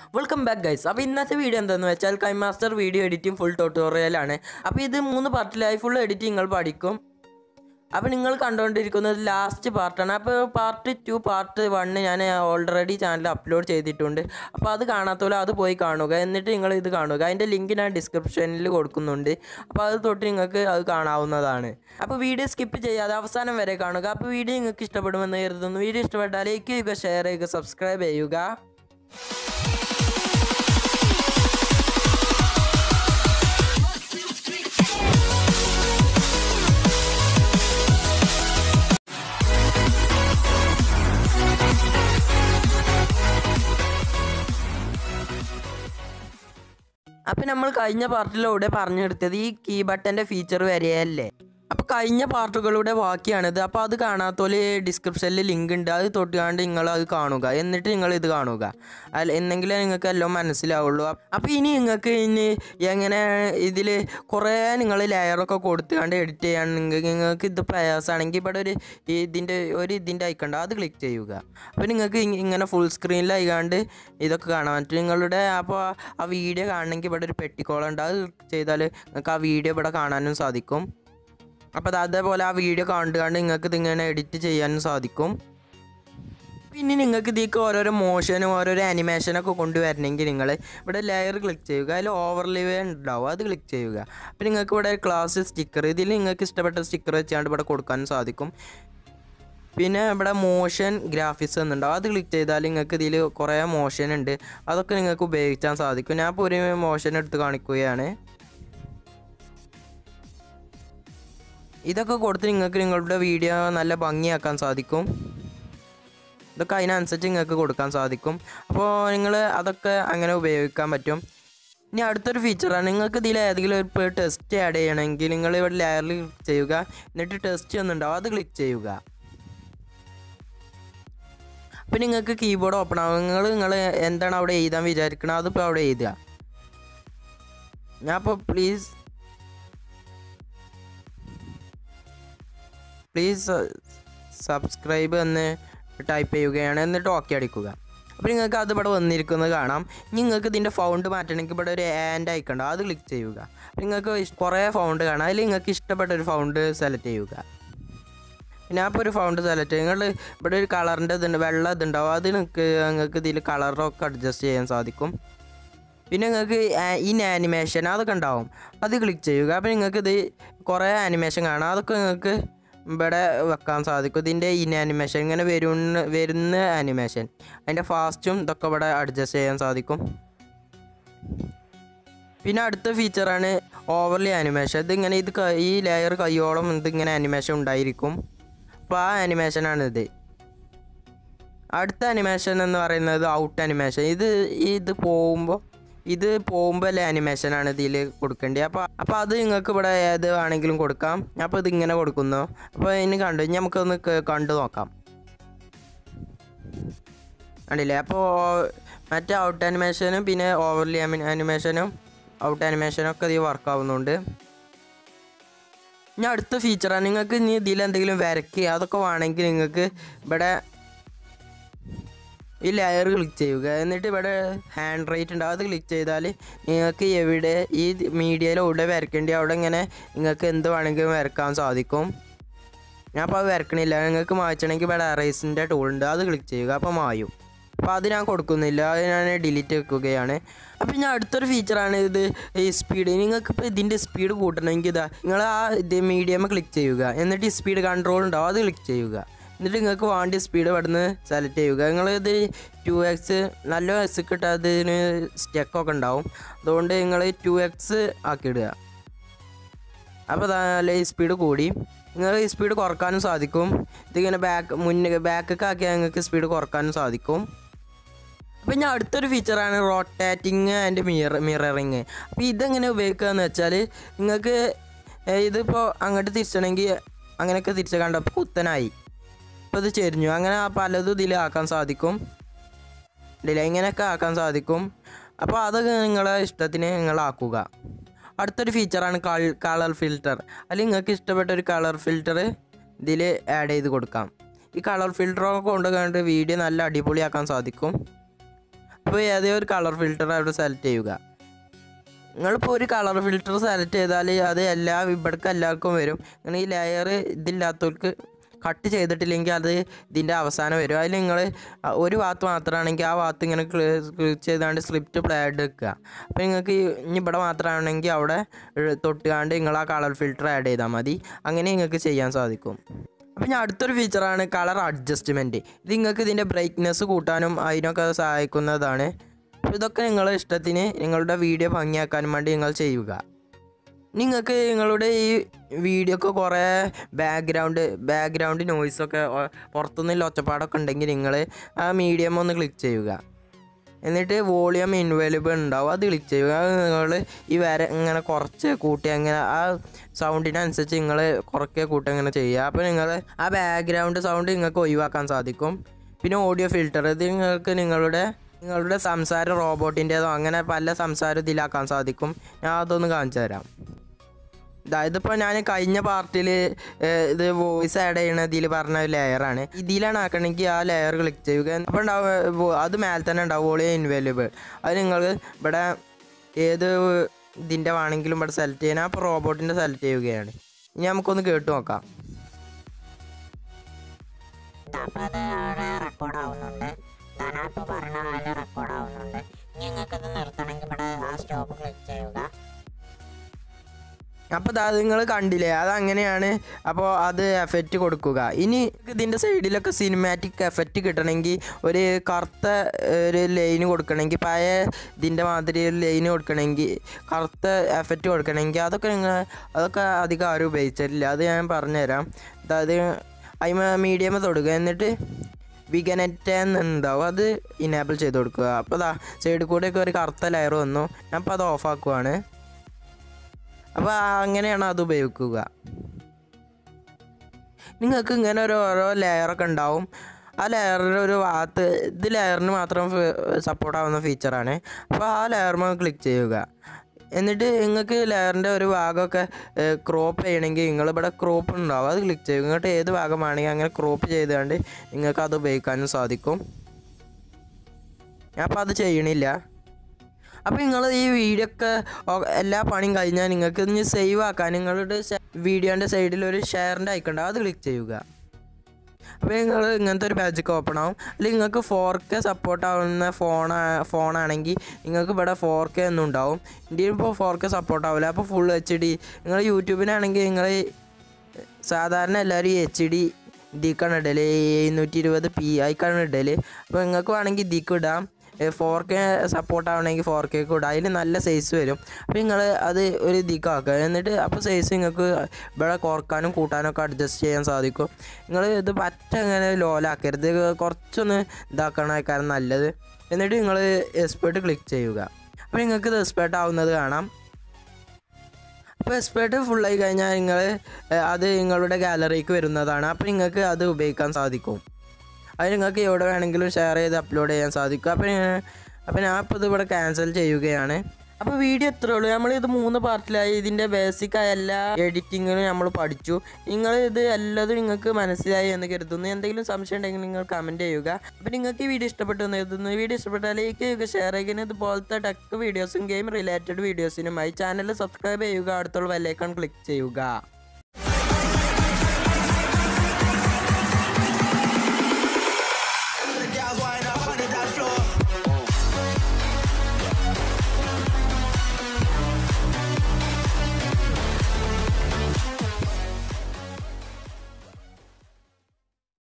welcome back guys അപ്പോൾ ഇന്നത്തെ video എന്താണെന്ന് വെച്ചാൽ കൈമാസ്റ്റർ വീഡിയോ എഡിറ്റിംഗ് ഫുൾ ട്യൂട്ടോറിയലാണ് അപ്പോൾ ഇത് മൂന്ന് പാർട്ടിലായി ഫുൾ എഡിറ്റിംഗ് നിങ്ങൾ പഠിക്കും അപ്പോൾ നിങ്ങൾ കണ്ടുകൊണ്ടിരിക്കുന്നത് ലാസ്റ്റ് പാർട്ടാണ് അപ്പോൾ പാർട്ട് ടു പാർട്ട് വണ്ണ് ഞാൻ ഓൾറെഡി ചാനൽ അപ്ലോഡ് ചെയ്തിട്ടുണ്ട് അപ്പോൾ അത് കാണാത്തോലെ അത് പോയി കാണുക എന്നിട്ട് നിങ്ങൾ ഇത് കാണുക അതിൻ്റെ ലിങ്ക് ഞാൻ ഡിസ്ക്രിപ്ഷനിൽ കൊടുക്കുന്നുണ്ട് അപ്പോൾ അത് തൊട്ട് നിങ്ങൾക്ക് അത് കാണാവുന്നതാണ് അപ്പോൾ വീഡിയോ സ്കിപ്പ് ചെയ്യാതെ അവസാനം വരെ കാണുക അപ്പോൾ വീഡിയോ നിങ്ങൾക്ക് ഇഷ്ടപ്പെടുമെന്ന് കരുതുന്നു വീഡിയോ ഇഷ്ടപ്പെട്ടാൽ ലൈക്ക് ചെയ്യുക ഷെയർ ചെയ്യുക സബ്സ്ക്രൈബ് ചെയ്യുക അപ്പം നമ്മൾ കഴിഞ്ഞ പാർട്ടിലൂടെ പറഞ്ഞെടുത്തത് ഈ കീ ബട്ടൻ്റെ ഫീച്ചർ വരെയല്ലേ അപ്പോൾ കഴിഞ്ഞ പാർട്ടുകളുടെ ബാക്കിയാണിത് അപ്പോൾ അത് കാണാത്തോല് ഡിസ്ക്രിപ്ഷനിൽ ലിങ്ക് ഉണ്ട് അത് തൊട്ടുകാണ്ട് നിങ്ങൾ അത് കാണുക എന്നിട്ട് നിങ്ങൾ ഇത് കാണുക അല്ല എന്നെങ്കിലേ നിങ്ങൾക്ക് എല്ലാം മനസ്സിലാവുള്ളൂ അപ്പോൾ ഇനി നിങ്ങൾക്ക് ഇനി എങ്ങനെ ഇതിൽ കുറേ നിങ്ങൾ ലെയറൊക്കെ കൊടുത്തുകൊണ്ട് എഡിറ്റ് ചെയ്യുകയാണെങ്കിൽ നിങ്ങൾക്ക് ഇത് പ്രയാസമാണെങ്കിൽ ഇവിടെ ഒരു ഇതിൻ്റെ ഒരു ഇതിൻ്റെ ഐക്കണ്ട അത് ക്ലിക്ക് ചെയ്യുക അപ്പോൾ നിങ്ങൾക്ക് ഇ- ഇങ്ങനെ ഫുൾ സ്ക്രീനിലായിക്കാണ്ട് ഇതൊക്കെ കാണാൻ പറ്റും നിങ്ങളുടെ അപ്പോൾ ആ വീഡിയോ കാണണമെങ്കിൽ ഇവിടെ ഒരു പെട്ടിക്കോളുണ്ട് അത് ചെയ്താൽ നിങ്ങൾക്ക് ആ വീഡിയോ ഇവിടെ കാണാനും സാധിക്കും അപ്പോൾ അത് അതേപോലെ ആ വീഡിയോ കണ്ടുകൊണ്ട് നിങ്ങൾക്ക് ഇതിങ്ങനെ എഡിറ്റ് ചെയ്യാനും സാധിക്കും പിന്നെ നിങ്ങൾക്ക് ഇതിലേക്ക് ഓരോരോ മോഷനും ഓരോരോ ആനിമേഷനൊക്കെ കൊണ്ടുവരണമെങ്കിൽ നിങ്ങൾ ഇവിടെ ലെയർ ക്ലിക്ക് ചെയ്യുക അതിൽ ഓവർലിവേ ഉണ്ടാവും അത് ക്ലിക്ക് ചെയ്യുക അപ്പോൾ നിങ്ങൾക്ക് ഇവിടെ ക്ലാസ് സ്റ്റിക്കർ ഇതിൽ നിങ്ങൾക്ക് ഇഷ്ടപ്പെട്ട സ്റ്റിക്കർ വെച്ചാണ്ട് ഇവിടെ കൊടുക്കാനും സാധിക്കും പിന്നെ ഇവിടെ മോഷൻ ഗ്രാഫിക്സ് എന്നുണ്ടാവും അത് ക്ലിക്ക് ചെയ്താൽ നിങ്ങൾക്ക് ഇതിൽ കുറേ മോഷൻ ഉണ്ട് അതൊക്കെ നിങ്ങൾക്ക് ഉപയോഗിക്കാൻ സാധിക്കും ഞാൻ ഇപ്പോൾ ഒരു മോഷൻ എടുത്ത് കാണിക്കുകയാണ് ഇതൊക്കെ കൊടുത്ത് നിങ്ങൾക്ക് നിങ്ങളുടെ വീഡിയോ നല്ല ഭംഗിയാക്കാൻ സാധിക്കും ഇതൊക്കെ അതിനനുസരിച്ച് നിങ്ങൾക്ക് കൊടുക്കാൻ സാധിക്കും അപ്പോൾ നിങ്ങൾ അതൊക്കെ അങ്ങനെ ഉപയോഗിക്കാൻ പറ്റും ഇനി അടുത്തൊരു ഫീച്ചറാണ് നിങ്ങൾക്ക് ഇതിൽ ഏതെങ്കിലും ഒരു ടെസ്റ്റ് ആഡ് ചെയ്യണമെങ്കിൽ നിങ്ങൾ ഇവിടെ ലെയറിൽ ക്ലിക്ക് ചെയ്യുക എന്നിട്ട് ടെസ്റ്റ് എന്നുണ്ടാവും അത് ക്ലിക്ക് ചെയ്യുക അപ്പോൾ നിങ്ങൾക്ക് കീബോർഡ് ഓപ്പൺ ആവും നിങ്ങൾ നിങ്ങൾ എന്താണ് അവിടെ എഴുതാൻ വിചാരിക്കണം അതിപ്പോൾ അവിടെ എഴുതുക ഞാൻ അപ്പോൾ പ്ലീസ് പ്ലീസ് സബ്സ്ക്രൈബ് എന്ന് ടൈപ്പ് ചെയ്യുകയാണ് എന്നിട്ട് ഓക്കെ അടിക്കുക അപ്പോൾ നിങ്ങൾക്ക് അത് ഇവിടെ വന്നിരിക്കുന്നത് കാണാം ഇനി നിങ്ങൾക്ക് ഇതിൻ്റെ ഫൗണ്ട് മാറ്റണമെങ്കിൽ ഇവിടെ ഒരു ആൻഡ് അയക്കണ്ട അത് ക്ലിക്ക് ചെയ്യുക അപ്പോൾ നിങ്ങൾക്ക് ഇഷ്- കുറേ ഫൗണ്ട് കാണാം അതിൽ നിങ്ങൾക്ക് ഇഷ്ടപ്പെട്ട ഒരു ഫൗണ്ട് സെലക്ട് ചെയ്യുക ഞാൻ ഇപ്പോൾ ഒരു ഫൗണ്ട് സെലക്ട് ചെയ്യും നിങ്ങൾ ഇവിടെ ഒരു കളറിൻ്റെ ഇതുണ്ട് വെള്ള ഇതുണ്ടാവും അത് നിങ്ങൾക്ക് നിങ്ങൾക്ക് ഇതിൽ കളറൊക്കെ അഡ്ജസ്റ്റ് ചെയ്യാൻ സാധിക്കും പിന്നെ നിങ്ങൾക്ക് ഇൻ ആനിമേഷൻ അതൊക്കെ ഉണ്ടാവും അത് ക്ലിക്ക് ചെയ്യുക അപ്പോൾ നിങ്ങൾക്ക് ഇത് കുറേ ആനിമേഷൻ കാണാം അതൊക്കെ നിങ്ങൾക്ക് ഇവിടെ വെക്കാൻ സാധിക്കും ഇതിൻ്റെ ഇൻ ആനിമേഷൻ ഇങ്ങനെ വരുന്ന വരുന്ന ആനിമേഷൻ അതിൻ്റെ ഫാസ്റ്റും ഇതൊക്കെ ഇവിടെ അഡ്ജസ്റ്റ് ചെയ്യാൻ സാധിക്കും പിന്നെ അടുത്ത ഫീച്ചറാണ് ഓവർലി ആനിമേഷൻ ഇതിങ്ങനെ ഇത് ക- ഈ ലെയർ കയ്യോളം ഇതിങ്ങനെ ആനിമേഷൻ ഉണ്ടായിരിക്കും അപ്പോൾ ആ ആനിമേഷനാണ് ഇത് അടുത്ത അനിമേഷൻ എന്ന് പറയുന്നത് ഔട്ട് അനിമേഷൻ ഇത് ഇത് പോകുമ്പോൾ ഇത് പോകുമ്പോൾ അല്ലേ അനിമേഷനാണ് ഇതിൽ കൊടുക്കേണ്ടത് അപ്പോൾ അപ്പോൾ അത് നിങ്ങൾക്ക് ഇവിടെ ഏത് വേണമെങ്കിലും കൊടുക്കാം ഞാൻ അപ്പോൾ ഇതിങ്ങനെ കൊടുക്കുന്നു അപ്പോൾ ഇനി കണ്ടു ഇനി നമുക്കൊന്ന് ക- കണ്ടു നോക്കാം കണ്ടില്ലേ അപ്പോൾ മറ്റേ ഔട്ട് അനിമേഷനും പിന്നെ ഓവർലി അനിമേഷനും ഔട്ട് അനിമേഷനും ഒക്കെ ഇത് വർക്ക് ആവുന്നുണ്ട് ഇനി അടുത്ത ഫീച്ചറാണ് നിങ്ങൾക്ക് ഇനി ഇതിൽ എന്തെങ്കിലും വരയ്ക്കുക അതൊക്കെ വേണമെങ്കിൽ നിങ്ങൾക്ക് ഇവിടെ ഈ ലെയർ ക്ലിക്ക് ചെയ്യുക എന്നിട്ട് ഇവിടെ ഹാൻഡ് റൈറ്റ് ഉണ്ട് അത് ക്ലിക്ക് ചെയ്താൽ നിങ്ങൾക്ക് എവിടെ ഈ മീഡിയയിൽ എവിടെ വരയ്ക്കേണ്ടി അവിടെ ഇങ്ങനെ നിങ്ങൾക്ക് എന്ത് വേണമെങ്കിലും വരക്കാൻ സാധിക്കും ഞാൻ അപ്പോൾ അത് വരക്കണില്ല നിങ്ങൾക്ക് മായ്ച്ചണമെങ്കിൽ ഇവിടെ അറൈസിൻ്റെ ടൂൾ ഉണ്ട് അത് ക്ലിക്ക് ചെയ്യുക അപ്പോൾ മായും അപ്പോൾ അത് ഞാൻ കൊടുക്കുന്നില്ല അത് ഞാൻ ഡിലീറ്റ് വെക്കുകയാണ് അപ്പോൾ ഞാൻ അടുത്തൊരു ഫീച്ചറാണ് ഇത് ഈ സ്പീഡ് നിങ്ങൾക്ക് ഇപ്പോൾ ഇതിൻ്റെ സ്പീഡ് കൂട്ടണമെങ്കിൽ ഇതാ നിങ്ങൾ ആ ഇത് മീഡിയം ക്ലിക്ക് ചെയ്യുക എന്നിട്ട് ഈ സ്പീഡ് കൺട്രോൾ ഉണ്ടാവും അത് ക്ലിക്ക് ചെയ്യുക എന്നിട്ട് നിങ്ങൾക്ക് വേണ്ടിയ സ്പീഡ് ഇവിടുന്ന് സെലക്ട് ചെയ്യുക നിങ്ങൾ ഇത് ടു എക്സ് നല്ല എക്സ് കിട്ടാത്തതിന് സ്റ്റെക്കൊക്കെ ഉണ്ടാവും അതുകൊണ്ട് നിങ്ങൾ ടു എക്സ് ആക്കിയിടുക അപ്പോൾ നല്ല ഈ സ്പീഡ് കൂടി നിങ്ങൾ ഈ സ്പീഡ് കുറക്കാനും സാധിക്കും ഇതിങ്ങനെ ബാക്ക് മുന്നേ ബാക്കൊക്കെ ആക്കിയാൽ നിങ്ങൾക്ക് സ്പീഡ് കുറക്കാനും സാധിക്കും അപ്പോൾ ഞാൻ അടുത്തൊരു ഫീച്ചറാണ് റൊട്ടാറ്റിങ് ആൻഡ് മിറ മിററിങ് അപ്പോൾ ഇതെങ്ങനെ ഉപയോഗിക്കുക എന്ന് വെച്ചാൽ നിങ്ങൾക്ക് ഇതിപ്പോൾ അങ്ങോട്ട് തിരിച്ചണമെങ്കിൽ അങ്ങനെയൊക്കെ തിരിച്ച് കണ്ടപ്പോൾ കുത്തനായി അപ്പോൾ ഇത് ചെരിഞ്ഞു അങ്ങനെ പലതും ഇതിൽ ആക്കാൻ സാധിക്കും ഇതിൽ ഇങ്ങനെയൊക്കെ ആക്കാൻ സാധിക്കും അപ്പോൾ അതൊക്കെ നിങ്ങളെ ഇഷ്ടത്തിന് നിങ്ങളാക്കുക അടുത്തൊരു ഫീച്ചറാണ് കൾ കളർ ഫിൽറ്റർ അല്ലെങ്കിൽ നിങ്ങൾക്ക് ഇഷ്ടപ്പെട്ട ഒരു കളർ ഫിൽറ്റർ ഇതിൽ ആഡ് ചെയ്ത് കൊടുക്കാം ഈ കളർ ഫിൽറ്ററൊക്കെ കൊണ്ട് കണ്ട് വീഡിയോ നല്ല അടിപൊളിയാക്കാൻ സാധിക്കും അപ്പോൾ ഏതോ ഒരു കളർ ഫിൽറ്റർ അവിടെ സെലക്ട് ചെയ്യുക നിങ്ങളിപ്പോൾ ഒരു കളർ ഫിൽറ്റർ സെലക്ട് ചെയ്താൽ അത് എല്ലാ ഇവിടേക്ക് എല്ലാവർക്കും വരും അങ്ങനെ ഈ ലെയർ ഇതില്ലാത്തവർക്ക് കട്ട് ചെയ്തിട്ടില്ലെങ്കിൽ അത് ഇതിൻ്റെ അവസാനം വരും അതിൽ നിങ്ങൾ ഒരു ഭാഗത്ത് മാത്രമാണെങ്കിൽ ആ ഭാഗത്ത് ഇങ്ങനെ ക്ലിക്ക് ചെയ്താണ്ട് സ്ക്രിപ്റ്റ് പ്ലേ ആയിട്ട് വെക്കുക അപ്പോൾ നിങ്ങൾക്ക് ഈ- ഇനി ഇവിടെ മാത്രമാണെങ്കിൽ അവിടെ ഏഹ് തൊട്ടുകാണ്ട് നിങ്ങൾ ആ കളർ ഫിൽറ്റർ ആഡ് ചെയ്താൽ മതി അങ്ങനെ നിങ്ങൾക്ക് ചെയ്യാൻ സാധിക്കും അപ്പോൾ ഞാൻ അടുത്തൊരു ഫീച്ചറാണ് കളർ അഡ്ജസ്റ്റ്മെൻറ്റ് ഇത് നിങ്ങൾക്ക് ഇതിൻ്റെ ബ്രൈറ്റ്നെസ് കൂട്ടാനും അതിനൊക്കെ സഹായിക്കുന്നതാണ് അപ്പോൾ ഇതൊക്കെ നിങ്ങളുടെ ഇഷ്ടത്തിന് നിങ്ങളുടെ വീഡിയോ ഭംഗിയാക്കാനും വേണ്ടി നിങ്ങൾ ചെയ്യുക നിങ്ങൾക്ക് നിങ്ങളുടെ ഈ വീഡിയോക്ക് കുറേ ബാക്ക്ഗ്രൗണ്ട് ബാക്ക്ഗ്രൗണ്ട് നോയ്സൊക്കെ പുറത്തുനിന്നുള്ള ഒച്ചപ്പാടൊക്കെ ഉണ്ടെങ്കിൽ നിങ്ങൾ ആ മീഡിയം ഒന്ന് ക്ലിക്ക് ചെയ്യുക എന്നിട്ട് വോളിയം ഇൻവൈലബിൾ ഉണ്ടാവും അത് ക്ലിക്ക് ചെയ്യുക അത് നിങ്ങൾ ഈ വര ഇങ്ങനെ കുറച്ച് കൂട്ടി അങ്ങനെ ആ സൗണ്ടിനനുസരിച്ച് നിങ്ങൾ കുറയ്ക്കുക കൂട്ടി അങ്ങനെ ചെയ്യുക അപ്പോൾ നിങ്ങൾ ആ ബാക്ക്ഗ്രൗണ്ട് സൗണ്ട് നിങ്ങൾക്ക് ഒഴിവാക്കാൻ സാധിക്കും പിന്നെ ഓഡിയോ ഫിൽറ്റർ ഇത് നിങ്ങൾക്ക് നിങ്ങളുടെ നിങ്ങളുടെ സംസാരം റോബോട്ടിൻ്റെതോ അങ്ങനെ പല സംസാരം ഇതിലാക്കാൻ സാധിക്കും ഞാൻ അതൊന്ന് കാണിച്ചു തരാം അതായത് ഇപ്പോൾ ഞാൻ കഴിഞ്ഞ പാർട്ടിൽ ഇത് വോയിസ് ആഡ് ചെയ്യണ ഇതിൽ പറഞ്ഞ ലെയറാണ് ഇതിലാണ് ആക്കണമെങ്കിൽ ആ ലെയർ ക്ലിക്ക് ചെയ്യുക അപ്പോൾ ഉണ്ടാവും ഏർ, വോ- അത് മേലെ തന്നെ ഉണ്ടാവും വോളിയം ഇൻവാല്യുബിൾ അത് നിങ്ങൾ ഇവിടെ ഏത് ഇതിൻ്റെ വേണമെങ്കിലും ഇവിടെ സെലക്ട് ചെയ്യണം അപ്പോൾ റോബോട്ടിൻ്റെ സെലക്ട് ചെയ്യുകയാണ് ഇനി നമുക്കൊന്ന് കേട്ട് നോക്കാം അപ്പോൾ അത് അവിടെ റെക്കോർഡ് ആവുന്നുണ്ട് ധനാപ്പ് പറഞ്ഞ പോലെ റെക്കോർഡ് ആവുന്നുണ്ട് ഇനി നിങ്ങൾക്കത് നിർത്തണമെങ്കിൽ ഇവിടെ ആ സ്റ്റോപ്പ് ക്ലിക്ക് ചെയ്യുക അപ്പോൾ അത് നിങ്ങൾ കണ്ടില്ലേ അത് അങ്ങനെയാണ് അപ്പോൾ അത് എഫക്റ്റ് കൊടുക്കുക ഇനി ഇതിൻ്റെ സൈഡിലൊക്കെ സിനിമാറ്റിക് എഫക്റ്റ് കിട്ടണമെങ്കിൽ ഒരു കറുത്ത ഒരു ലൈന് കൊടുക്കണമെങ്കിൽ പഴയ ഇതിൻ്റെ മാതിരി ഒരു ലൈന് കൊടുക്കണമെങ്കിൽ കറുത്ത എഫക്റ്റ് കൊടുക്കണമെങ്കിൽ അതൊക്കെ നിങ്ങൾ അതൊക്കെ അധികം ആരും ഉപയോഗിച്ചിട്ടില്ല അത് ഞാൻ പറഞ്ഞുതരാം അതായത് അതിമ മീഡിയം തൊടുക എന്നിട്ട് വിഗനറ്റ് എന്നുണ്ടാവും അത് ഇനേബിൾ ചെയ്ത് കൊടുക്കുക അപ്പോൾ അതാ സൈഡിൽ കൂടെയൊക്കെ ഒരു കറുത്ത ലെയർ വന്നു ഞാൻ അപ്പോൾ അത് ഓഫ് ആക്കുവാണ് അപ്പോൾ അങ്ങനെയാണ് അത് ഉപയോഗിക്കുക നിങ്ങൾക്ക് ഇങ്ങനെ ഒരു ഓരോ ലെയറൊക്കെ ഉണ്ടാവും ആ ലെയറിൻ്റെ ഒരു ഭാഗത്ത് ഇത് ലെയറിന് മാത്രം സപ്പോർട്ട് ആവുന്ന ഫീച്ചറാണ് അപ്പോൾ ആ ലെയർമ ക്ലിക്ക് ചെയ്യുക എന്നിട്ട് നിങ്ങൾക്ക് ലെയറിൻ്റെ ഒരു ഭാഗമൊക്കെ ക്രോപ്പ് ചെയ്യണമെങ്കിൽ നിങ്ങളിവിടെ ക്രോപ്പ് ഉണ്ടാവും അത് ക്ലിക്ക് ചെയ്യുക ഇങ്ങോട്ട് ഏത് ഭാഗമാണെങ്കിൽ അങ്ങനെ ക്രോപ്പ് ചെയ്തുകൊണ്ട് നിങ്ങൾക്ക് അത് ഉപയോഗിക്കാനും സാധിക്കും ഞാൻ അപ്പോൾ അത് ചെയ്യണില്ല അപ്പോൾ നിങ്ങൾ ഈ വീഡിയോ ഒക്കെ ഒ- എല്ലാ പണിയും കഴിഞ്ഞാൽ നിങ്ങൾക്ക് ഇനി സേവ് ആക്കാൻ നിങ്ങളുടെ വീഡിയോൻ്റെ സൈഡിൽ ഒരു ഷെയറിൻ്റെ ഐക്കണ്ട അത് ക്ലിക്ക് ചെയ്യുക അപ്പോൾ നിങ്ങൾ ഇങ്ങനത്തെ ഒരു പേജൊക്കെ ഓപ്പൺ ആവും അല്ലെങ്കിൽ നിങ്ങൾക്ക് ഫോർ കെ സപ്പോർട്ട് ആവുന്ന ഫോൺ ഫോണാണെങ്കിൽ നിങ്ങൾക്ക് ഇവിടെ ഫോർ കെ ഒന്നും ഉണ്ടാവും ഇന്ത്യയിൽ ഇപ്പോൾ ഫോർ കെ സപ്പോർട്ട് ആവില്ല അപ്പോൾ ഫുൾ എച്ച് ഡി നിങ്ങൾ യൂട്യൂബിനാണെങ്കിൽ നിങ്ങൾ സാധാരണ എല്ലാവരും എച്ച് ഡി ഇതിക്കാണ് ഇടല് എഴുന്നൂറ്റി ഇരുപത് പി ആയിക്കാണ് ഇടല് അപ്പോൾ നിങ്ങൾക്ക് വേണമെങ്കിൽ ഇതിക്ക് ഇടാം ഫോർ കെ സപ്പോർട്ട് ആവണമെങ്കിൽ ഫോർ കെക്ക് ഇടാം അതിൽ നല്ല സൈസ് വരും അപ്പോൾ നിങ്ങൾ അത് ഒരു ഇതിക്ക് ആക്കുക എന്നിട്ട് അപ്പോൾ സൈസ് നിങ്ങൾക്ക് ഇവിടെ കുറക്കാനും കൂട്ടാനും ഒക്കെ അഡ്ജസ്റ്റ് ചെയ്യാൻ സാധിക്കും നിങ്ങൾ ഇത് പറ്റ അങ്ങനെ ലോലാക്കരുത് കുറച്ചൊന്ന് ഇതാക്കണേക്കാരം നല്ലത് എന്നിട്ട് നിങ്ങൾ എക്സ്പേർട്ട് ക്ലിക്ക് ചെയ്യുക അപ്പോൾ നിങ്ങൾക്ക് ഇത് എക്സ്പേർട്ട് ആവുന്നത് കാണാം അപ്പോൾ എക്സ്പേർട്ട് ഫുള്ളായി കഴിഞ്ഞാൽ നിങ്ങൾ അത് നിങ്ങളുടെ ഗാലറിക്ക് വരുന്നതാണ് അപ്പോൾ നിങ്ങൾക്ക് അത് ഉപയോഗിക്കാൻ സാധിക്കും അത് നിങ്ങൾക്ക് എവിടെ വേണമെങ്കിലും ഷെയർ ചെയ്ത് അപ്ലോഡ് ചെയ്യാൻ സാധിക്കും അപ്പോൾ ഞാൻ- അപ്പോൾ ഞാൻ ഇപ്പോൾ ഇത് ഇവിടെ ക്യാൻസൽ ചെയ്യുകയാണ് അപ്പോൾ വീഡിയോ എത്രയേ ഉള്ളൂ നമ്മൾ ഇത് മൂന്ന് പാർട്ടിലായി ഇതിൻ്റെ ബേസിക് ആയ എല്ലാ എഡിറ്റിങ്ങിനും നമ്മൾ പഠിച്ചു നിങ്ങൾ ഇത് എല്ലാതും നിങ്ങൾക്ക് മനസ്സിലായി എന്ന് കരുതുന്നു എന്തെങ്കിലും സംശയം ഉണ്ടെങ്കിൽ നിങ്ങൾ കമൻറ്റ് ചെയ്യുക അപ്പോൾ നിങ്ങൾക്ക് ഈ വീഡിയോ ഇഷ്ടപ്പെട്ടു എന്ന് കരുതുന്നു വീഡിയോ ഇഷ്ടപ്പെട്ടാൽ ലൈക്ക് ചെയ്യുക ഷെയർ ചെയ്യുക ഇതുപോലത്തെ ടെക് വീഡിയോസും ഗെയിം റിലേറ്റഡ് വീഡിയോസിനുമായി ചാനൽ സബ്സ്ക്രൈബ് ചെയ്യുക അടുത്തുള്ള ബെല്ലൈക്കൺ ക്ലിക്ക് ചെയ്യുക